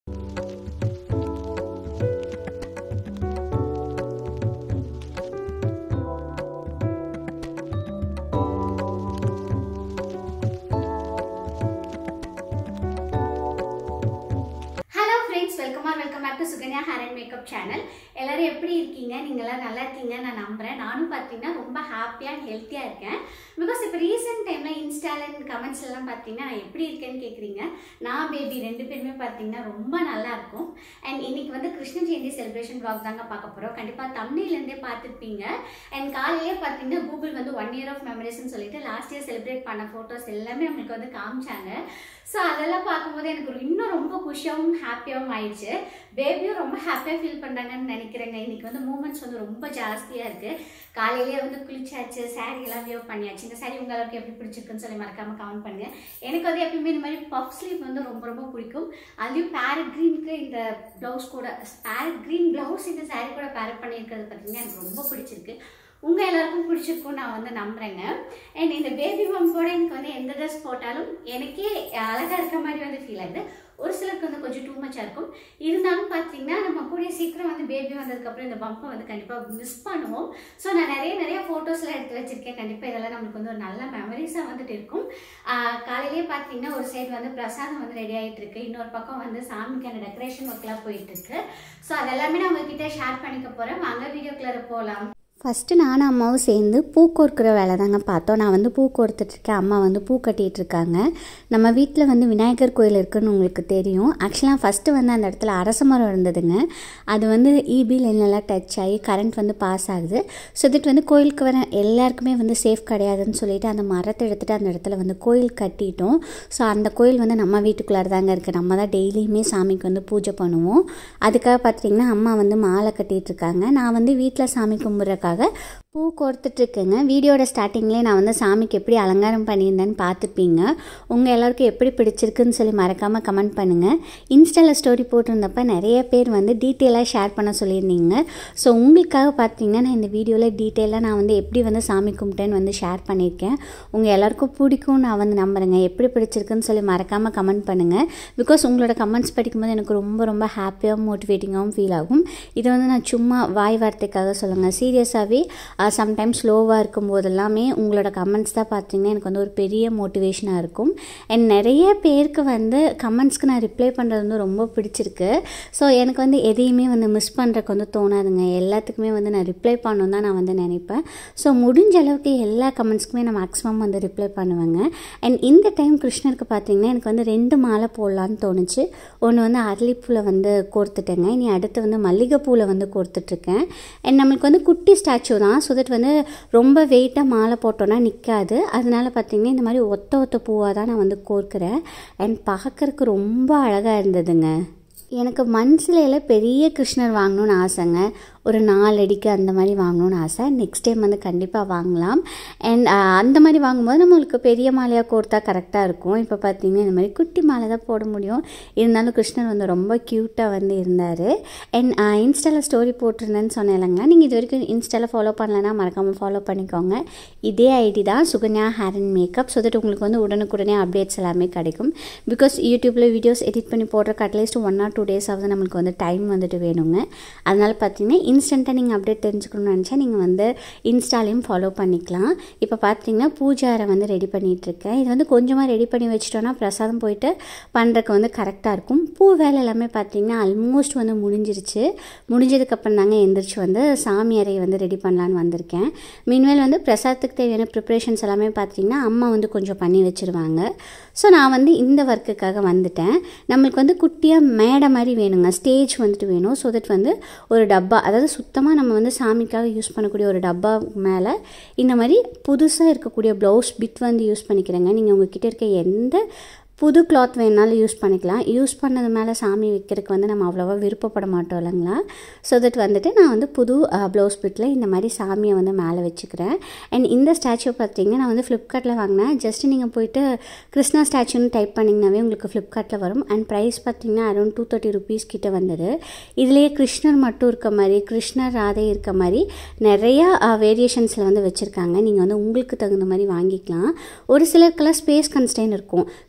hello friends welcome or welcome back to Sukanya hair and makeup channel எல்லாரும் எப்படி இருக்கீங்க நீங்களாம் நல்லா இருக்கீங்க நான் நம்புறேன் நானும் பார்த்தீங்கன்னா ரொம்ப ஹாப்பியாக அண்ட் ஹெல்த்தியாக இருக்கேன் பிகாஸ் இப்போ ரீசெண்ட் டைமில் இன்ஸ்டால அண்ட் கமெண்ட்ஸ் எல்லாம் பார்த்தீங்கன்னா நான் எப்படி இருக்கேன்னு கேட்குறீங்க நான் பேபி ரெண்டு பேருமே பார்த்தீங்கன்னா ரொம்ப நல்லா இருக்கும் அண்ட் இன்னைக்கு வந்து கிருஷ்ண ஜெயந்தி செலிப்ரேஷன் vlog தாங்க பார்க்க போகிறோம் கண்டிப்பாக தமிழ்லேருந்தே பார்த்துருப்பீங்க அண்ட் காலையிலே பார்த்தீங்கன்னா கூகுள் வந்து ஒன் இயர் ஆஃப் மெமரிஸ்னு சொல்லிட்டு லாஸ்ட் இயர் செலிப்ரேட் பண்ண ஃபோட்டோஸ் எல்லாமே நம்மளுக்கு வந்து காமிச்சாங்க ஸோ அதெல்லாம் பார்க்கும்போது எனக்கு ஒரு இன்னும் ரொம்ப குஷியாகவும் ஹாப்பியாகவும் ஆயிடுச்சு பேபியும் ரொம்ப ஹாப்பியாக ஃபீல் பண்ணுறாங்கன்னு நினைக்கிறேங்க இன்னைக்கு வந்து மூமெண்ட்ஸ் வந்து ரொம்ப ஜாஸ்தியாக இருக்குது காலையிலேயே வந்து குளிச்சாச்சு saree எல்லாம் வியோ பண்ணியாச்சு இந்த saree உங்களுக்கு எப்படி பிடிச்சிருக்குன்னு சொல்லி மறக்காம கமெண்ட் பண்ணுங்க எனக்கு வந்து எப்பயுமே இந்த மாதிரி பஃப் ஸ்லீவ் வந்து ரொம்ப ரொம்ப பிடிக்கும் அதுலேயும் பேரட் க்ரீனுக்கு இந்த ப்ளவுஸ் கூட பேரட் க்ரீன் ப்ளவுஸ் இந்த saree கூட பேரட் பண்ணியிருக்கிறது பார்த்தீங்கன்னா எனக்கு ரொம்ப பிடிச்சிருக்கு உங்கள் எல்லாருக்கும் பிடிச்சிருக்கும் நான் வந்து நம்புறேங்க அண்ட் இந்த பேபி பம்போட எனக்கு வந்து எந்த ட்ரெஸ் போட்டாலும் எனக்கே அழகாக இருக்க மாதிரி வந்து ஃபீல் ஆகுது ஒரு சிலருக்கு வந்து கொஞ்சம் டூ மச்சாக இருக்கும் இருந்தாலும் பார்த்தீங்கன்னா நம்ம கூடிய சீக்கிரம் வந்து பேபி வந்ததுக்கப்புறம் இந்த பம்பை வந்து கண்டிப்பாக மிஸ் பண்ணுவோம் ஸோ நான் நிறைய நிறைய ஃபோட்டோஸ்லாம் எடுத்து வச்சிருக்கேன் கண்டிப்பாக இதெல்லாம் நம்மளுக்கு வந்து ஒரு நல்ல மெமரிஸாக வந்துட்டு இருக்கும் ஆஹ் காலையிலேயே பார்த்தீங்கன்னா ஒரு சைடு வந்து பிரசாதம் வந்து ரெடி ஆகிட்டு இருக்கு இன்னொரு பக்கம் வந்து சாமிக்கான டெக்கரேஷன் ஒர்க்லாம் போயிட்டு இருக்கு ஸோ அதெல்லாமே நான் உங்ககிட்ட ஷேர் பண்ணிக்க போகிறேன் வாங்க வீடியோக்குள்ளே போகலாம் ஃபஸ்ட்டு நானும் அம்மாவும் சேர்ந்து பூ கோர்க்கிற வேலை தாங்க பார்த்தோம் நான் வந்து பூ கோர்த்துட்ருக்கேன் அம்மா வந்து பூ கட்டிகிட்டு இருக்காங்க நம்ம வீட்டில் வந்து விநாயகர் கோயில் இருக்குன்னு உங்களுக்கு தெரியும் ஆக்சுவலாக ஃபஸ்ட்டு வந்து அந்த இடத்துல அரச மரம் இருந்ததுங்க அது வந்து இபி லைன்லலாம் டச் ஆகி கரண்ட் வந்து பாஸ் ஆகுது ஸோ இதுட்டு வந்து கோயிலுக்கு வர எல்லாருக்குமே வந்து சேஃப் கிடையாதுன்னு சொல்லிட்டு அந்த மரத்தை எடுத்துகிட்டு அந்த இடத்துல வந்து கோயில் கட்டிட்டோம் ஸோ அந்த கோயில் வந்து நம்ம வீட்டுக்குள்ளார தாங்க இருக்குது நம்ம தான் டெய்லியுமே சாமிக்கு வந்து பூஜை பண்ணுவோம் அதுக்காக பார்த்திங்கன்னா அம்மா வந்து மாலை கட்டிகிட்டு இருக்காங்க நான் வந்து வீட்டில் சாமி கும்பிட்றக்காக பூ கோர்த்துட்ருக்கேங்க வீடியோட ஸ்டார்டிங்லேயே நான் வந்து சாமிக்கு எப்படி அலங்காரம் பண்ணியிருந்தேன்னு பார்த்துப்பீங்க உங்கள் எல்லாருக்கும் எப்படி பிடிச்சிருக்குன்னு சொல்லி மறக்காமல் கமெண்ட் பண்ணுங்கள் இன்ஸ்டாவில் ஸ்டோரி போட்டிருந்தப்ப நிறைய பேர் வந்து டீட்டெயிலாக ஷேர் பண்ண சொல்லியிருந்தீங்க ஸோ உங்களுக்காக பார்த்தீங்கன்னா நான் இந்த வீடியோவில் டீட்டெயிலாக நான் வந்து எப்படி வந்து சாமி கும்பிட்டேன்னு வந்து ஷேர் பண்ணியிருக்கேன் உங்கள் எல்லாருக்கும் பிடிக்கும் நான் வந்து நம்புறேங்க எப்படி பிடிச்சிருக்குன்னு சொல்லி மறக்காமல் கமெண்ட் பண்ணுங்கள் பிகாஸ் உங்களோட கமெண்ட்ஸ் படிக்கும்போது எனக்கு ரொம்ப ரொம்ப ஹாப்பியாகவும் மோட்டிவேட்டிங்காகவும் ஃபீல் ஆகும் இதை வந்து நான் சும்மா வாய் வார்த்தைக்காக சொல்லுங்கள் சீரியஸாகவே சம்டைம்ஸ் ஸ்லோவாக இருக்கும் போதெல்லாமே உங்களோட கமெண்ட்ஸ் தான் பார்த்தீங்கன்னா எனக்கு வந்து ஒரு பெரிய மோட்டிவேஷனாக இருக்கும் அண்ட் நிறைய பேருக்கு வந்து கமெண்ட்ஸ்க்கு நான் ரிப்ளை பண்ணுறது வந்து ரொம்ப பிடிச்சிருக்கு ஸோ எனக்கு வந்து எதையுமே வந்து மிஸ் பண்ணுறக்கு வந்து தோணாதுங்க எல்லாத்துக்குமே வந்து நான் ரிப்ளை பண்ணணும் தான் நான் வந்து நினைப்பேன் ஸோ முடிஞ்ச அளவுக்கு எல்லா கமெண்ட்ஸ்க்குமே நான் மேக்ஸிமம் வந்து ரிப்ளை பண்ணுவேங்க அண்ட் இந்த டைம் கிருஷ்ணருக்கு பார்த்தீங்கன்னா எனக்கு வந்து ரெண்டு மாலை போடலான்னு தோணுச்சு ஒன்று வந்து அரளிப்பூவில் வந்து கோர்த்துட்டேங்க இனி அடுத்து வந்து மல்லிகைப்பூவில் வந்து கோர்த்துட்ருக்கேன் அண்ட் நம்மளுக்கு வந்து குட்டி ஸ்டாச்சு தான் ஸோ தட் வந்து ரொம்ப வெயிட்டாக மாலை போட்டோன்னா நிற்காது அதனால பார்த்தீங்கன்னா இந்த மாதிரி ஒத்த ஒத்த பூவாக தான் நான் வந்து கோர்க்கிறேன் அண்ட் பார்க்கறக்கு ரொம்ப அழகாக இருந்ததுங்க எனக்கு மண் சிலையில் பெரிய கிருஷ்ணர் வாங்கணும்னு ஆசைங்க ஒரு நாலு அடிக்கு அந்த மாதிரி வாங்கணும்னு ஆசை நெக்ஸ்ட் டைம் வந்து கண்டிப்பாக வாங்கலாம் அண்ட் அந்த மாதிரி வாங்கும்போது நம்மளுக்கு பெரிய மாலையாக கோர்த்தா கரெக்டாக இருக்கும் இப்போ பார்த்தீங்கன்னா இந்த மாதிரி குட்டி மாலை தான் போட முடியும் இருந்தாலும் கிருஷ்ணர் வந்து ரொம்ப க்யூட்டாக வந்து இருந்தார் அண்ட் இன்ஸ்டாவில் ஸ்டோரி போட்டிருந்தேன்னு சொன்னேன் இல்லைங்களா நீங்கள் இது வரைக்கும் இன்ஸ்டாவில் ஃபாலோ பண்ணலன்னா மறக்காமல் ஃபாலோ பண்ணிக்கோங்க இதே ஐடி தான் Sukanya hair and makeup so that உங்களுக்கு வந்து உடனுக்குடனே அப்டேட்ஸ் எல்லாமே கிடைக்கும் பிகாஸ் யூடியூப்பில் வீடியோஸ் எடிட் பண்ணி போடுறக்கு at least one or two days ஆகுது நம்மளுக்கு வந்து டைம் வந்துட்டு வேணுங்க அதனால் பார்த்தீங்கன்னா இன்ஸ்டண்ட்டாக நீங்கள் அப்டேட் தெரிஞ்சுக்கணும்னு நினச்சா நீங்கள் வந்து இன்ஸ்டாலையும் ஃபாலோ பண்ணிக்கலாம் இப்போ பார்த்தீங்கன்னா பூஜாரை வந்து ரெடி பண்ணிகிட்ருக்கேன் இது வந்து கொஞ்சமாக ரெடி பண்ணி வச்சிட்டோன்னா பிரசாதம் போயிட்டு பண்ணுறக்கு வந்து கரெக்டாக இருக்கும் பூ வேலை எல்லாமே பார்த்தீங்கன்னா ஆல்மோஸ்ட் வந்து முடிஞ்சிருச்சு முடிஞ்சதுக்கப்புறம் தாங்க எந்திரிச்சு வந்து சாமி அறையை வந்து ரெடி பண்ணலான்னு வந்திருக்கேன் மீன்வேல் வந்து பிரசாதத்துக்கு தேவையான ப்ரிப்ரேஷன்ஸ் எல்லாமே பார்த்தீங்கன்னா அம்மா வந்து கொஞ்சம் பண்ணி வச்சுருவாங்க ஸோ நான் வந்து இந்த ஒர்க்குக்காக வந்துட்டேன் நம்மளுக்கு வந்து குட்டியாக மேடை மாதிரி வேணுங்க ஸ்டேஜ் வந்துட்டு வேணும் ஸோ தட் வந்து ஒரு டப்பா அதாவது சுத்தமாக நம்ம வந்து சாமிக்காக யூஸ் பண்ணக்கூடிய ஒரு டப்பா மேலே இந்த மாதிரி புதுசாக இருக்கக்கூடிய ப்ளவுஸ் பிட் வந்து யூஸ் பண்ணிக்கிறேங்க நீங்கள் உங்ககிட்ட இருக்க எந்த புது கிளாத் வேணாலும் யூஸ் பண்ணிக்கலாம் யூஸ் பண்ணது மேலே சாமி வைக்கிறதுக்கு வந்து நம்ம அவ்வளோவா விருப்பப்பட மாட்டோம் இல்லைங்களா ஸோ தட் வந்துட்டு நான் வந்து புது ப்ளவுஸ் பிட்டில் இந்த மாதிரி சாமியை வந்து மேலே வச்சுக்கிறேன் அண்ட் இந்த ஸ்டாச்சு பார்த்தீங்கன்னா நான் வந்து ஃப்ளிப்கார்ட்டில் வாங்கினேன் ஜஸ்ட் நீங்கள் போயிட்டு கிருஷ்ணா ஸ்டாச்சுன்னு டைப் பண்ணிங்கனாவே உங்களுக்கு ஃப்ளிப்கார்ட்டில் வரும் அண்ட் ப்ரைஸ் பார்த்தீங்கன்னா அரௌண்ட் டூ தேர்ட்டி ருபீஸ் கிட்ட வந்தது இதுலேயே கிருஷ்ணர் மட்டும் இருக்க மாதிரி கிருஷ்ணர் ராதை இருக்க மாதிரி நிறையா வேரியேஷன்ஸில் வந்து வச்சுருக்காங்க நீங்கள் வந்து உங்களுக்கு தகுந்த மாதிரி வாங்கிக்கலாம் ஒரு சிலருக்கெல்லாம் ஸ்பேஸ் கன்ஸ்டைன் இருக்கும் பெரிய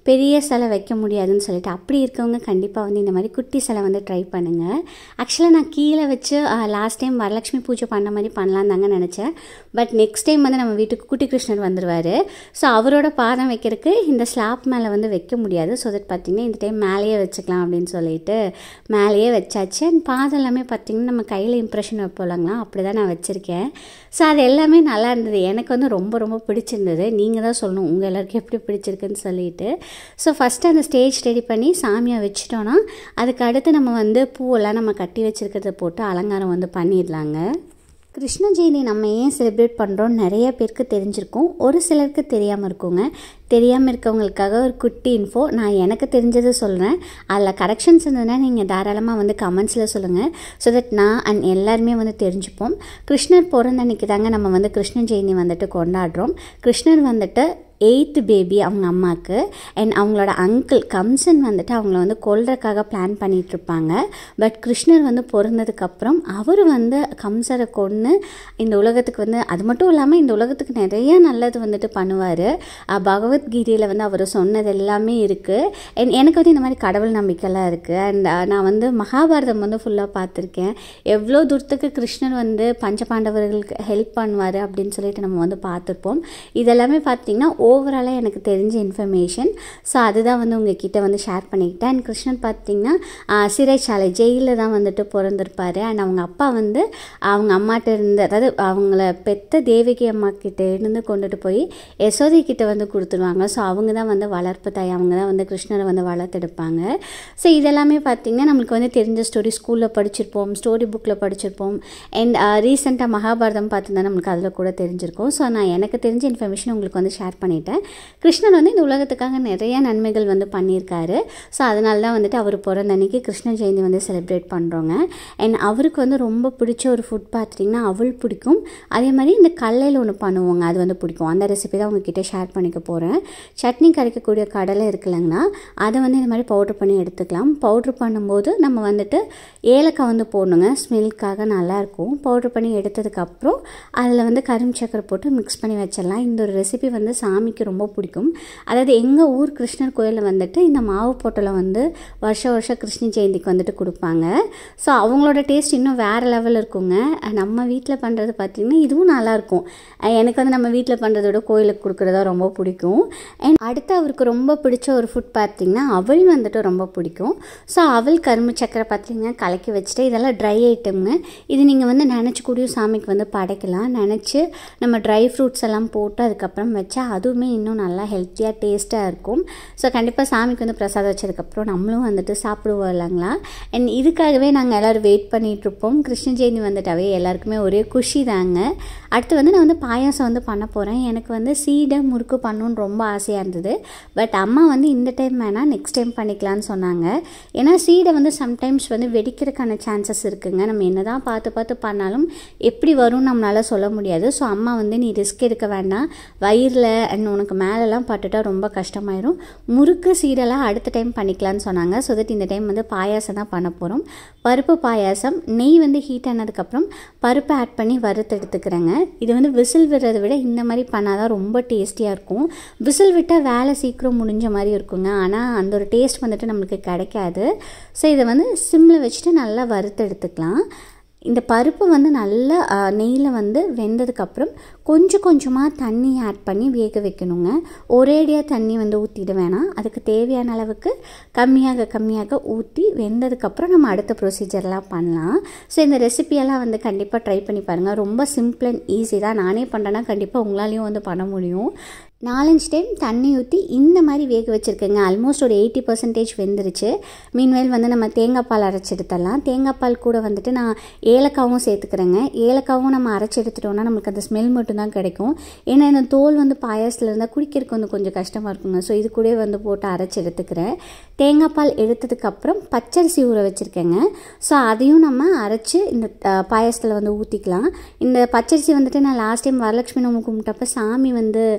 சிலை வைக்க முடியாதுன்னு சொல்லிட்டு அப்படி இருக்கவங்க கண்டிப்பாக வந்து இந்த மாதிரி குட்டி சிலை வந்து ட்ரை பண்ணுங்கள் ஆக்சுவலாக நான் கீழே வச்சு லாஸ்ட் டைம் வரலட்சுமி பூஜை பண்ண மாதிரி பண்ணலாம் தாங்க நினச்சேன் பட் நெக்ஸ்ட் டைம் வந்து நம்ம வீட்டுக்கு குட்டி கிருஷ்ணர் வந்துடுவார் ஸோ அவரோட பாதம் வைக்கிறதுக்கு இந்த ஸ்லாப் மேலே வந்து வைக்க முடியாது ஸோ தட் பார்த்திங்கன்னா இந்த டைம் மேலேயே வச்சுக்கலாம் அப்படின்னு சொல்லிட்டு மேலேயே வச்சாச்சு அண்ட் பாதம் எல்லாமே பார்த்திங்கன்னா நம்ம கையில் இம்ப்ரெஷன் வைப்போம்லங்களா அப்படி தான் நான் வச்சுருக்கேன் ஸோ அது எல்லாமே நல்லா இருந்தது எனக்கு வந்து ரொம்ப ரொம்ப பிடிச்சிருந்தது நீங்கள் தான் சொல்லணும் உங்கள் எல்லாருக்கும் எப்படி பிடிச்சிருக்குன்னு சொல்லிட்டு ஸோ ஃபஸ்ட்டு அந்த ஸ்டேஜ் ரெடி பண்ணி சாமியை வச்சிட்டோன்னா அதுக்கு அடுத்து நம்ம வந்து பூவெல்லாம் நம்ம கட்டி வச்சுருக்கிறத போட்டு அலங்காரம் வந்து பண்ணிடலாங்க கிருஷ்ண ஜெயந்தி நம்ம ஏன் செலிப்ரேட் பண்ணுறோம் நிறைய பேருக்கு தெரிஞ்சிருக்கும் ஒரு சிலருக்கு தெரியாமல் இருக்குங்க தெரியாமல் இருக்கவங்களுக்காக ஒரு குட்டி இன்ஃபோ நான் எனக்கு தெரிஞ்சதை சொல்கிறேன் அதில் கரெக்ஷன்ஸ் இருந்ததுன்னா நீங்கள் தாராளமாக வந்து கமெண்ட்ஸில் சொல்லுங்கள் ஸோ தட் நான் அண்ட் எல்லாருமே வந்து தெரிஞ்சுப்போம் கிருஷ்ணர் பிறந்த அன்னைக்கு தாங்க நம்ம வந்து கிருஷ்ண ஜெயந்தி வந்துட்டு கொண்டாடுறோம் கிருஷ்ணர் வந்துட்டு எயித்து பேபி அவங்க அம்மாவுக்கு அண்ட் அவங்களோட அங்கிள் கம்சன் வந்துட்டு அவங்கள வந்து கொல்றதுக்காக பிளான் பண்ணிகிட்ருப்பாங்க பட் கிருஷ்ணர் வந்து பிறந்ததுக்கப்புறம் அவர் வந்து கம்சரை கொன்று இந்த உலகத்துக்கு வந்து அது மட்டும் இல்லாமல் இந்த உலகத்துக்கு நிறைய நல்லது வந்துட்டு பண்ணுவார் பகவத்கீதையில் வந்து அவர் சொன்னது எல்லாமே இருக்குது அண்ட் எனக்கு வந்து இந்த மாதிரி கடவுள் நம்பிக்கைலாம் இருக்குது அண்ட் நான் வந்து மகாபாரதம் வந்து ஃபுல்லாக பார்த்துருக்கேன் எவ்வளோ தூரத்துக்கு கிருஷ்ணர் வந்து பஞ்சபாண்டவர்களுக்கு ஹெல்ப் பண்ணுவார் அப்படின்னு சொல்லிட்டு நம்ம வந்து பார்த்துருப்போம் இதெல்லாமே பார்த்திங்கன்னா ஓவராலாக எனக்கு தெரிஞ்ச இன்ஃபர்மேஷன் ஸோ அதுதான் வந்து உங்ககிட்ட வந்து ஷேர் பண்ணிக்கிட்டேன் அண்ட் கிருஷ்ணன் பார்த்திங்கன்னா சிறைச்சாலை ஜெயிலில் தான் வந்துட்டு பிறந்திருப்பார் அண்ட் அவங்க அப்பா வந்து அவங்க அம்மாட்ட இருந்து அதாவது அவங்கள பெத்த தேவகி அம்மா கிட்ட இருந்து கொண்டுட்டு போய் யசோதை கிட்ட வந்து கொடுத்துருவாங்க ஸோ அவங்க தான் வந்து வளர்ப்பு தாய் அவங்க தான் வந்து கிருஷ்ணரை வந்து வளர்த்தெடுப்பாங்க ஸோ இதெல்லாமே பார்த்திங்கன்னா நம்மளுக்கு வந்து தெரிஞ்ச ஸ்டோரி ஸ்கூலில் படிச்சிருப்போம் ஸ்டோரி புக்கில் படிச்சிருப்போம் அண்ட் ரீசெண்டாக மகாபாரதம் பார்த்துருந்தா நம்மளுக்கு அதில் கூட தெரிஞ்சிருக்கும் ஸோ நான் எனக்கு தெரிஞ்ச இன்ஃபர்மேஷன் உங்களுக்கு வந்து ஷேர் பண்ணிட்டேன் கிருஷ்ணர் வந்து இந்த உலகத்துக்காக நிறைய நன்மைகள் வந்து பண்ணியிருக்காரு ஸோ அதனால தான் வந்துட்டு அவர் பிறந்த அன்னைக்கு கிருஷ்ண ஜெயந்தி வந்து செலிப்ரேட் பண்ணுறோங்க அண்ட் அவருக்கு வந்து ரொம்ப பிடிச்ச ஒரு ஃபுட் பார்த்துட்டிங்கன்னா அவள் பிடிக்கும் அதே மாதிரி இந்த கல்லையில் ஒன்று பண்ணுவோங்க அது வந்து பிடிக்கும் அந்த ரெசிபி தான் உங்ககிட்ட ஷேர் பண்ணிக்க போகிறேன் சட்னி கரைக்கக்கூடிய கடலை இருக்குல்லங்கண்ணா அதை வந்து இந்த மாதிரி பவுட்ரு பண்ணி எடுத்துக்கலாம் பவுட்ரு பண்ணும்போது நம்ம வந்துட்டு ஏலக்காய் வந்து போடணுங்க ஸ்மெல்க்காக நல்லாயிருக்கும் பவுட்ரு பண்ணி எடுத்ததுக்கப்புறம் அதில் வந்து கரும் சக்கரை போட்டு மிக்ஸ் பண்ணி வச்சிடலாம் இந்த ஒரு ரெசிபி வந்து சாமிக்கு ரொம்ப பிடிக்கும் அதாவது எங்கள் ஊர் கிருஷ்ணர் கோயிலில் வந்துட்டு இந்த மாவு பொட்டலை வந்து வருஷம் வருஷம் கிருஷ்ண ஜெயந்திக்கு வந்துட்டு கொடுப்பாங்க ஸோ அவங்களோட டேஸ்ட் இன்னும் வேறு லெவலில் இருக்குங்க நம்ம வீட்டில் பண்ணுறது பார்த்திங்கன்னா இதுவும் நல்லாயிருக்கும் எனக்கு வந்து நம்ம வீட்டில் பண்ணுறதோட கோயிலுக்கு கொடுக்குறதா ரொம்ப பிடிக்கும் அண்ட் அடுத்து அவருக்கு ரொம்ப பிடிச்ச ஒரு ஃபுட் பார்த்திங்கன்னா அவள் வந்துட்டு ரொம்ப பிடிக்கும் ஸோ அவள் கரும்பு சக்கரை பார்த்திங்கன்னா கலக்கி வச்சுட்டு இதெல்லாம் ட்ரை ஐட்டம்ங்க இது நீங்கள் வந்து நினச்சி கூடியும் சாமிக்கு வந்து படைக்கலாம் நினச்சி நம்ம ட்ரை ஃப்ரூட்ஸ் எல்லாம் போட்டு அதுக்கப்புறம் வச்சா அதுவுமே இன்னும் நல்லா ஹெல்த்தியாக டேஸ்ட்டாக இருக்கும் ஸோ கண்டிப்பாக சாமிக்கு வந்து பிரசாதம் வச்சதுக்கப்புறம் நம்மளும் வந்துட்டு சாப்பிடுவோம் இல்லைங்களா அண்ட் இதுக்காகவே நாங்கள் எல்லோரும் வெயிட் பண்ணிகிட்ருப்போம் கிருஷ்ண ஜெயந்தி வந்துட்டாவே எல்லாருக்குமே ஒரே குஷி தாங்க அடுத்து வந்து நான் வந்து பாயாசம் வந்து பண்ண போகிறேன் எனக்கு வந்து சீடை முறுக்கு பண்ணணுன்னு ரொம்ப ஆசையாக இருந்தது பட் அம்மா வந்து இந்த டைம் வேணால் நெக்ஸ்ட் டைம் பண்ணிக்கலான்னு சொன்னாங்க ஏன்னா சீடை வந்து சம்டைம்ஸ் வந்து வெடிக்கிறதுக்கான சான்சஸ் இருக்குங்க நம்ம என்ன தான் பார்த்து பார்த்து பண்ணாலும் எப்படி வரும்னு நம்மளால் சொல்ல முடியாது ஸோ அம்மா வந்து நீ ரிஸ்க் எடுக்க வேண்டாம் வயிறில் அண்ட் உனக்கு மேலெலாம் பட்டுட்டா ரொம்ப கஷ்டமாயிரும் முறுக்கு சீடெல்லாம் அடுத்த டைம் பண்ணிக்கலான்னு சொன்னாங்க ஸோ தட் இந்த டைம் வந்து பாயாசம் தான் பண்ண போகிறோம் பருப்பு பாயாசம் நெய் வந்து ஹீட் ஆனதுக்கப்புறம் பருப்பை ஆட் பண்ணி வறுத்து எடுத்துக்கிறேங்க இது வந்து விசில் விடுறதை விட இந்த மாதிரி பண்ணால் தான் ரொம்ப டேஸ்டியாக இருக்கும் விசில் விட்டால் வேலை சீக்கிரம் முடிஞ்ச மாதிரி இருக்குங்க ஆனால் அந்த ஒரு டேஸ்ட் வந்துட்டு நம்மளுக்கு கிடைக்காது ஸோ இதை வந்து சிம்மில் வச்சுட்டு நல்லா வறுத்து எடுத்துக்கலாம் இந்த பருப்பு வந்து நல்லா நெய்யில் வந்து வெந்ததுக்கப்புறம் கொஞ்சம் கொஞ்சமாக தண்ணி ஆட் பண்ணி வேக வைக்கணுங்க ஒரேடியாக தண்ணி வந்து ஊற்றிட வேணாம் அதுக்கு தேவையான அளவுக்கு கம்மியாக கம்மியாக ஊற்றி வெந்ததுக்கப்புறம் நம்ம அடுத்த ப்ரொசீஜர்லாம் பண்ணலாம் ஸோ இந்த ரெசிபியெல்லாம் வந்து கண்டிப்பாக ட்ரை பண்ணி பாருங்கள் ரொம்ப சிம்பிள் அண்ட் ஈஸி தான் நானே பண்ணுறேன்னா கண்டிப்பாக உங்களாலையும் வந்து பண்ண முடியும் நாலஞ்சு டைம் தண்ணி ஊற்றி இந்த மாதிரி வேக வச்சுருக்கேங்க ஆல்மோஸ்ட் ஒரு எயிட்டி பர்சன்டேஜ் வெந்துருச்சு மீன்வேல் வந்து நம்ம தேங்காய் பால் அரைச்சி எடுத்துடலாம் தேங்காய் பால் கூட வந்துட்டு நான் ஏலக்காவும் சேர்த்துக்கிறேங்க ஏலக்காவும் நம்ம அரைச்சி எடுத்துட்டோம்னா நமக்கு அந்த ஸ்மெல் மட்டும்தான் கிடைக்கும் ஏன்னா இந்த தோல் வந்து பாயாசத்தில் இருந்தால் குடிக்கிறதுக்கு வந்து கொஞ்சம் கஷ்டமாக இருக்குங்க ஸோ இது கூட வந்து போட்டு அரைச்சி எடுத்துக்கிறேன் தேங்காய் பால் எடுத்ததுக்கப்புறம் பச்சரிசி ஊற வச்சுருக்கேங்க ஸோ அதையும் நம்ம அரைச்சி இந்த பாயாசத்தில் வந்து ஊற்றிக்கலாம் இந்த பச்சரிசி வந்துட்டு நான் லாஸ்ட் டைம் வரலட்சுமி நோம்பு கும்பிட்டப்ப சாமி வந்து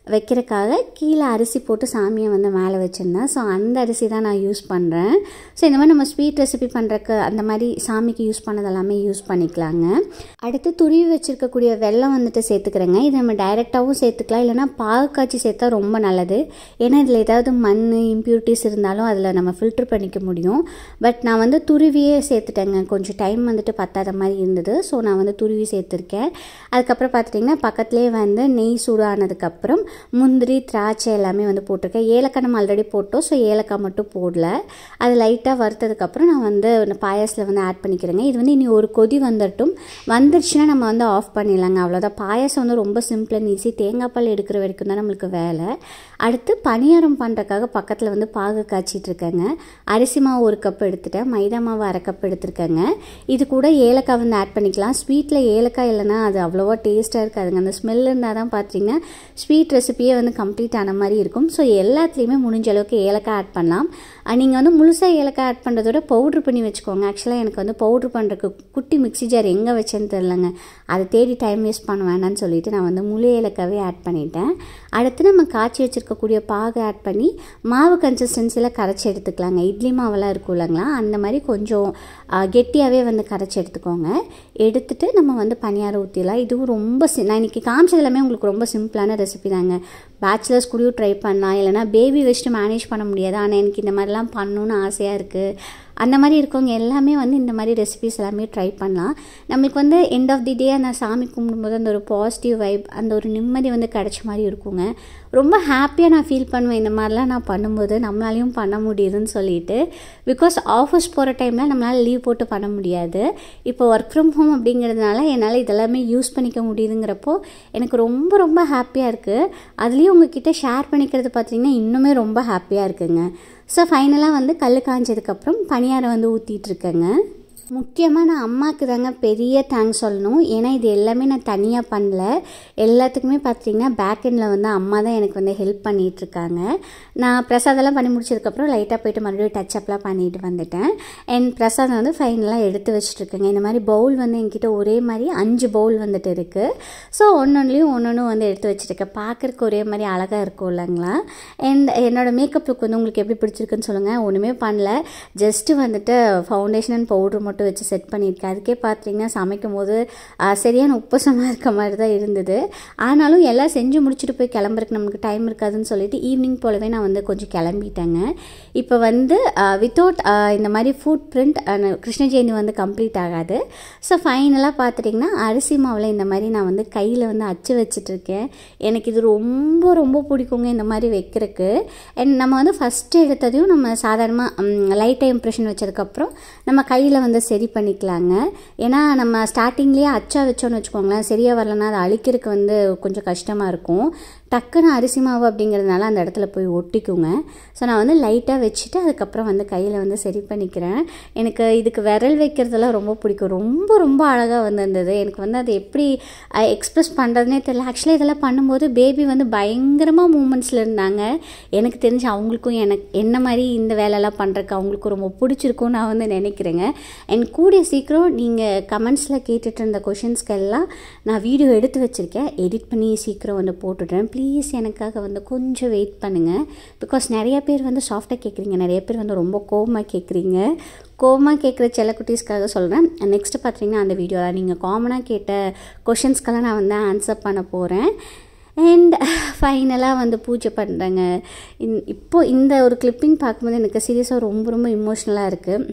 வைக்கிறக்காக கீழே அரிசி போட்டு சாமியை வந்து மேலே வச்சுருந்தேன் ஸோ அந்த அரிசி தான் நான் யூஸ் பண்ணுறேன் ஸோ இந்த மாதிரி நம்ம ஸ்வீட் ரெசிபி பண்ணுறக்கு அந்த மாதிரி சாமிக்கு யூஸ் பண்ணது எல்லாமே யூஸ் பண்ணிக்கலாங்க அடுத்து துருவி வச்சுருக்கக்கூடிய வெல்லம் வந்துட்டு சேர்த்துக்கிறேங்க இதை நம்ம டைரெக்டாகவும் சேர்த்துக்கலாம் இல்லைனா பாகு காய்ச்சி சேர்த்தா ரொம்ப நல்லது ஏன்னா இதில் ஏதாவது மண் இம்ப்யூரிட்டிஸ் இருந்தாலும் அதில் நம்ம ஃபில்டர் பண்ணிக்க முடியும் பட் நான் வந்து துருவியே சேர்த்துட்டேங்க கொஞ்சம் டைம் வந்துட்டு பத்தாத மாதிரி இருந்தது ஸோ நான் வந்து துருவி சேர்த்துருக்கேன் அதுக்கப்புறம் பார்த்துட்டிங்கன்னா பக்கத்துலேயே வந்து நெய் சூடானதுக்கப்புறம் முந்திரி திராட்சை எல்லாமே வந்து போட்டிருக்கேன் ஏலக்காய் நம்ம ஆல்ரெடி போட்டோம் ஸோ ஏலக்காய் மட்டும் போடல அது லைட்டாக வறுத்ததுக்கப்புறம் நான் வந்து பாயாஸில் வந்து ஆட் பண்ணிக்கிறேங்க இது வந்து இனி ஒரு கொதி வந்துட்டும் வந்துருச்சுன்னா நம்ம வந்து ஆஃப் பண்ணிடலாங்க அவ்வளோதான் பாயாசம் வந்து ரொம்ப சிம்பிள் அண்ட் ஈஸி தேங்காய் பால் எடுக்கிற வரைக்கும் தான் நம்மளுக்கு வேலை அடுத்து பணியாரம் பண்ணுறக்காக பக்கத்தில் வந்து பாகு காய்ச்சிட்டு இருக்கேங்க அரிசி மாவு ஒரு கப் எடுத்துட்டேன் மைதா மாவு அரை கப் எடுத்துருக்கேங்க இது கூட ஏலக்காய் வந்து ஆட் பண்ணிக்கலாம் ஸ்வீட்டில் ஏலக்காய் இல்லைன்னா அது அவ்வளோவா டேஸ்ட்டாக இருக்காதுங்க அந்த ஸ்மெல் இருந்தால் தான் பார்த்தீங்கன்னா ஸ்வீட் ரெசிபியே வந்து கம்ப்ளீட் ஆன மாதிரி இருக்கும் ஸோ எல்லாத்துலேயுமே முடிஞ்ச அளவுக்கு ஏலக்காய் ஆட் பண்ணலாம் நீங்கள் வந்து முழுசாக ஏலக்காய் ஆட் பண்ணுறதோட பவுட்ரு பண்ணி வச்சுக்கோங்க ஆக்சுவலாக எனக்கு வந்து பவுட்ரு பண்ணுறதுக்கு குட்டி மிக்ஸி ஜார் எங்கே வச்சேன்னு தெரிலங்க அதை தேடி டைம் வேஸ்ட் பண்ண வேணாம்னு சொல்லிட்டு நான் வந்து முழு ஏலக்காவே ஆட் பண்ணிட்டேன் அடுத்து நம்ம காய்ச்சி வச்சுருக்கக்கூடிய பாகு ஆட் பண்ணி மாவு கன்சிஸ்டன்சியில் கரைச்சி எடுத்துக்கலாங்க இட்லி மாவெல்லாம் இருக்கும் இல்லைங்களா அந்த மாதிரி கொஞ்சம் கெட்டியாகவே வந்து கரைச்சி எடுத்துக்கோங்க எடுத்துட்டு நம்ம வந்து பணியாரம் ஊற்றிடலாம் இதுவும் ரொம்ப சி நான் இன்றைக்கி காமிச்சது எல்லாமே உங்களுக்கு ரொம்ப சிம்பிளான ரெசிபி தாங்க பேச்சுலர்ஸ் கூடயும் ட்ரை பண்ணலாம் இல்லைனா பேபி வச்சுட்டு மேனேஜ் பண்ண முடியாது ஆனால் எனக்கு இந்த மாதிரிலாம் பண்ணணுன்னு ஆசையாக இருக்குது அந்த மாதிரி இருக்கவங்க எல்லாமே வந்து இந்த மாதிரி ரெசிபிஸ் எல்லாமே ட்ரை பண்ணலாம் நம்மளுக்கு வந்து எண்ட் ஆஃப் தி டே அந்த சாமி கும்பிடும்போது அந்த ஒரு பாசிட்டிவ் வைப் அந்த ஒரு நிம்மதி வந்து கிடைச்ச மாதிரி இருக்குங்க ரொம்ப ஹாப்பியாக நான் ஃபீல் பண்ணுவேன் இந்த மாதிரிலாம் நான் பண்ணும்போது நம்மளாலையும் பண்ண முடியுதுன்னு சொல்லிட்டு பிகாஸ் ஆஃபீஸ் போகிற டைமில் நம்மளால் லீவ் போட்டு பண்ண முடியாது இப்போ ஒர்க் ஃப்ரம் ஹோம் அப்படிங்கிறதுனால என்னால் இதெல்லாமே யூஸ் பண்ணிக்க முடியுதுங்கிறப்போ எனக்கு ரொம்ப ரொம்ப ஹாப்பியாக இருக்குது அதுலேயும் உங்ககிட்ட ஷேர் பண்ணிக்கிறது பார்த்திங்கன்னா இன்னுமே ரொம்ப ஹாப்பியாக இருக்குங்க ஸோ ஃபைனலாக வந்து கல் காஞ்சதுக்கப்புறம் பணியாரம் வந்து ஊற்றிட்டு இருக்கேங்க முக்கியமாக நான் அம்மாவுக்கு தாங்க பெரிய தேங்க்ஸ் சொல்லணும் ஏன்னா இது எல்லாமே நான் தனியாக பண்ணல எல்லாத்துக்குமே பார்த்தீங்கன்னா பேக் எண்டில் வந்து அம்மா தான் எனக்கு வந்து ஹெல்ப் பண்ணிகிட்ருக்காங்க நான் பிரசாதெல்லாம் பண்ணி முடிச்சதுக்கப்புறம் லைட்டாக போயிட்டு மறுபடியும் டச் அப்லாம் பண்ணிட்டு வந்துட்டேன் அண்ட் பிரசாதம் வந்து ஃபைனலாக எடுத்து வச்சுட்ருக்கேங்க இந்த மாதிரி பவுல் வந்து என்கிட்ட ஒரே மாதிரி அஞ்சு பவுல் வந்துட்டு இருக்குது ஸோ ஒன்றொன்றுலையும் ஒன்று ஒன்று வந்து எடுத்து வச்சுருக்கேன் பார்க்குறக்கு ஒரே மாதிரி அழகாக இருக்கும் இல்லைங்களா அண்ட் என்னோடய மேக்கப் லுக் வந்து உங்களுக்கு எப்படி பிடிச்சிருக்குன்னு சொல்லுங்கள் ஒன்றுமே பண்ணல ஜஸ்ட்டு வந்துட்டு ஃபவுண்டேஷன் அண்ட் பவுட்ரு மட்டும் வச்சு செட் பண்ணியிருக்கேன் அதுக்கே பார்த்தீங்கன்னா சமைக்கும் போது சரியான உப்பசமாக இருக்க மாதிரி தான் இருந்தது ஆனாலும் எல்லாம் செஞ்சு முடிச்சுட்டு போய் கிளம்புறதுக்கு நமக்கு டைம் இருக்காதுன்னு சொல்லிட்டு ஈவினிங் போலவே நான் வந்து கொஞ்சம் கிளம்பிட்டேங்க இப்போ வந்து வித்தவுட் இந்த மாதிரி ஃபுட் பிரிண்ட் கிருஷ்ண ஜெயந்தி வந்து கம்ப்ளீட் ஆகாது ஸோ ஃபைனலாக பார்த்துட்டிங்கன்னா அரிசி மாவில் இந்த மாதிரி நான் வந்து கையில் வந்து அச்சு வச்சிட்ருக்கேன் எனக்கு இது ரொம்ப ரொம்ப பிடிக்குங்க இந்த மாதிரி வைக்கிறதுக்கு அண்ட் நம்ம வந்து ஃபஸ்ட்டு எடுத்ததையும் நம்ம சாதாரணமாக லைட்டாக இம்ப்ரெஷன் வச்சதுக்கப்புறம் நம்ம கையில் வந்து சரி பண்ணிக்கலாங்க ஏன்னா நம்ம ஸ்டார்டிங்லேயே அச்சா வச்சோன்னு வச்சுக்கோங்களேன் சரியாக வரலன்னா அதை அழிக்கிறதுக்கு வந்து கொஞ்சம் கஷ்டமாக இருக்கும் டக்குன்னு அரிசி மாவு அப்படிங்கிறதுனால அந்த இடத்துல போய் ஒட்டிக்குங்க ஸோ நான் வந்து லைட்டாக வச்சுட்டு அதுக்கப்புறம் வந்து கையில் வந்து சரி பண்ணிக்கிறேன் எனக்கு இதுக்கு விரல் வைக்கிறதெல்லாம் ரொம்ப பிடிக்கும் ரொம்ப ரொம்ப அழகாக வந்திருந்தது எனக்கு வந்து அதை எப்படி எக்ஸ்ப்ரெஸ் பண்ணுறதுனே தெரியல ஆக்சுவலி இதெல்லாம் பண்ணும்போது பேபி வந்து பயங்கரமாக மூமெண்ட்ஸில் இருந்தாங்க எனக்கு தெரிஞ்சு அவங்களுக்கும் எனக்கு என்ன மாதிரி இந்த வேலையெல்லாம் பண்ணுறக்கு அவங்களுக்கும் ரொம்ப பிடிச்சிருக்கும் நான் வந்து நினைக்கிறேங்க அண்ட் கூடிய சீக்கிரம் நீங்கள் கமெண்ட்ஸில் கேட்டுட்டு இருந்த கொஷின்ஸ்க்கெல்லாம் நான் வீடியோ எடுத்து வச்சுருக்கேன் எடிட் பண்ணி சீக்கிரம் வந்து போட்டுடுறேன் ப்ளீஸ் எனக்காக வந்து கொஞ்சம் வெயிட் பண்ணுங்கள் பிகாஸ் நிறைய பேர் வந்து சாஃப்டாக கேட்குறீங்க நிறைய பேர் வந்து ரொம்ப கோவமாக கேட்குறீங்க கோவமாக கேட்குற செல்லக்குட்டீஸ்க்காக சொல்கிறேன் நெக்ஸ்ட்டு பார்த்தீங்கன்னா அந்த வீடியோ தான் நீங்கள் காமனாக கேட்ட கொஷின்ஸ்க்கெல்லாம் நான் வந்து ஆன்சர் பண்ண போகிறேன் அண்ட் ஃபைனலாக வந்து பூஜை பண்ணுறேங்க இந் இப்போது இந்த ஒரு கிளிப்பிங் பார்க்கும்போது எனக்கு சீரியஸாக ரொம்ப ரொம்ப இமோஷ்னலாக இருக்குது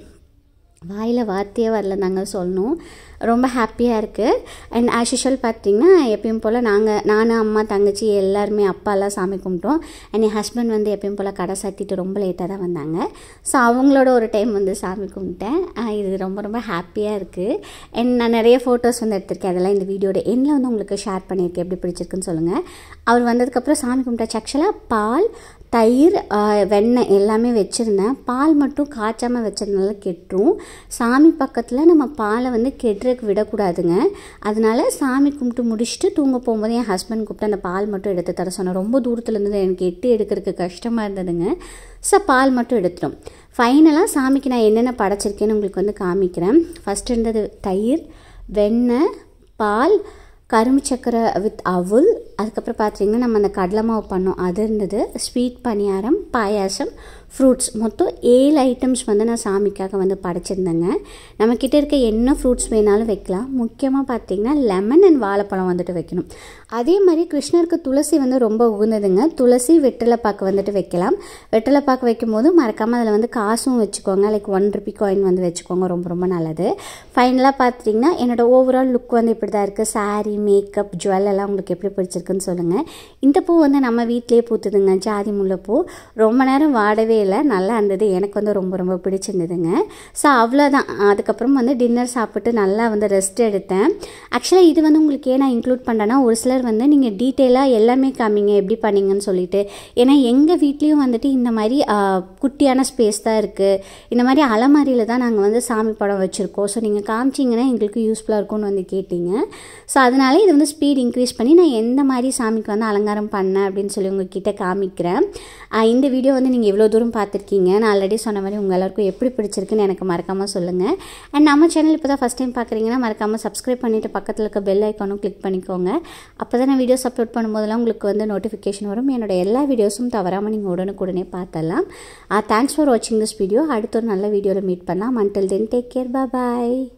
வாயில் வார்த்தையே வரல தாங்க சொல்லணும் ரொம்ப ஹாப்பியாக இருக்குது அண்ட் ஆஸ் யூஷுவல் பார்த்திங்கன்னா எப்பயும் போல் நாங்கள் நான் அம்மா தங்கச்சி எல்லாருமே அப்பாலாம் சாமி கும்பிட்டோம் அண்ட் என் ஹஸ்பண்ட் வந்து எப்பயும் போல் கடை சாத்திட்டு ரொம்ப லேட்டாக தான் வந்தாங்க ஸோ அவங்களோட ஒரு டைம் வந்து சாமி கும்பிட்டேன் இது ரொம்ப ரொம்ப ஹாப்பியாக இருக்குது அண்ட் நான் நிறைய ஃபோட்டோஸ் வந்து எடுத்திருக்கேன் அதெல்லாம் இந்த வீடியோட எண்ணில் வந்து உங்களுக்கு ஷேர் பண்ணியிருக்கேன் எப்படி பிடிச்சிருக்குன்னு சொல்லுங்கள் அவர் வந்ததுக்கப்புறம் சாமி கும்பிட்டாச்சு ஆக்சுவலாக பால் தயிர் வெண்ணெய் எல்லாமே வச்சுருந்தேன் பால் மட்டும் காய்ச்சாமல் வச்சதுனால கெட்டுரும் சாமி பக்கத்தில் நம்ம பாலை வந்து கெட்டுறதுக்கு விடக்கூடாதுங்க அதனால சாமி கும்பிட்டு முடிச்சுட்டு தூங்க போகும்போது என் ஹஸ்பண்ட் கூப்பிட்டு அந்த பால் மட்டும் எடுத்து தர சொன்னேன் ரொம்ப தூரத்தில் இருந்து எனக்கு எட்டு எடுக்கிறதுக்கு கஷ்டமாக இருந்ததுங்க ஸோ பால் மட்டும் எடுத்துட்டோம் ஃபைனலாக சாமிக்கு நான் என்னென்ன படைச்சிருக்கேன்னு உங்களுக்கு வந்து காமிக்கிறேன் ஃபஸ்ட் இருந்தது தயிர் வெண்ணெய் பால் கரும்பு சக்கரை வித் அவுல் அதுக்கப்புறம் பார்த்தீங்கன்னா நம்ம அந்த கடலை மாவு பண்ணோம் அது இருந்தது ஸ்வீட் பணியாரம் பாயாசம் ஃப்ரூட்ஸ் மொத்தம் ஏழு ஐட்டம்ஸ் வந்து நான் சாமிக்காக வந்து படைச்சிருந்தேங்க நம்மக்கிட்ட இருக்க என்ன ஃப்ரூட்ஸ் வேணாலும் வைக்கலாம் முக்கியமாக பார்த்தீங்கன்னா லெமன் அண்ட் வாழைப்பழம் வந்துட்டு வைக்கணும் அதே மாதிரி கிருஷ்ணருக்கு துளசி வந்து ரொம்ப உகந்ததுங்க துளசி வெற்றிலைப்பாக்கு வந்துட்டு வைக்கலாம் வெற்றிலைப்பாக்கு வைக்கும் போது மறக்காமல் அதில் வந்து காசும் வச்சுக்கோங்க லைக் ஒன் ருபி காயின் வந்து வச்சுக்கோங்க ரொம்ப ரொம்ப நல்லது ஃபைனலாக பார்த்தீங்கன்னா என்னோடய ஓவரால் லுக் வந்து இப்படி தான் இருக்குது சாரீ மேக்கப் ஜுவல் எல்லாம் உங்களுக்கு எப்படி பிடிச்சிருக்குன்னு சொல்லுங்கள் இந்த பூ வந்து நம்ம வீட்டிலேயே பூத்துதுங்க ஜாதி முல்லைப்பூ ரொம்ப நேரம் வாடவே இல்லை நல்லா இருந்தது எனக்கு வந்து ரொம்ப ரொம்ப பிடிச்சிருந்ததுங்க ஸோ அவ்வளோதான் அதுக்கப்புறம் வந்து டின்னர் சாப்பிட்டு நல்லா வந்து ரெஸ்ட் எடுத்தேன் ஆக்சுவலாக இது வந்து உங்களுக்கு ஏன் நான் இன்க்ளூட் பண்ணுறேன்னா ஒரு சிலர் வந்து நீங்கள் டீட்டெயிலாக எல்லாமே காமிங்க எப்படி பண்ணீங்கன்னு சொல்லிட்டு ஏன்னா எங்கள் வீட்லேயும் வந்துட்டு இந்த மாதிரி ஆ, குட்டியான ஸ்பேஸ் தான் இருக்குது இந்த மாதிரி அலமாரியில் தான் நாங்கள் வந்து சாமி படம் வச்சுருக்கோம் ஸோ நீங்கள் காமிச்சிங்கன்னா எங்களுக்கு யூஸ்ஃபுல்லாக இருக்கும்னு வந்து கேட்டீங்க ஸோ அதனால இது வந்து ஸ்பீட் இன்க்ரீஸ் பண்ணி நான் எந்த மாதிரி சாமிக்கு வந்து அலங்காரம் பண்ணேன் அப்படின்னு சொல்லி உங்ககிட்ட காமிக்கிறேன் ஆ, இந்த வீடியோ வந்து நீங்கள் எவ்வளோ தூரம் பார்த்துருக்கீங்க நான் ஆல்ரெடி சொன்ன மாதிரி உங்கள் எல்லாருக்கும் எப்படி பிடிச்சிருக்குன்னு எனக்கு மறக்காமல் சொல்லுங்கள் அண்ட் நம்ம சேனல் இப்போ தான் ஃபஸ்ட் டைம் பார்க்குறீங்கன்னா மறக்காமல் சப்ஸ்கிரைப் பண்ணிவிட்டு பக்கத்தில் இருக்க பெல் ஐக்கானும் கிளிக் பண்ணிக்கோங்க அப்போ தான் நான் வீடியோஸ் அப்லோட் பண்ணும்போதெல்லாம் உங்களுக்கு வந்து நோட்டிஃபிகேஷன் வரும் என்னோட எல்லா வீடியோஸும் தவறாமல் நீங்கள் உடனுக்குடனே பார்த்தலாம் தேங்க்ஸ் ஃபார் வாட்சிங் திஸ் வீடியோ அடுத்த ஒரு நல்ல வீடியோவில் மீட் பண்ணலாம் அன்டில் தென் டேக் கேர் பாய்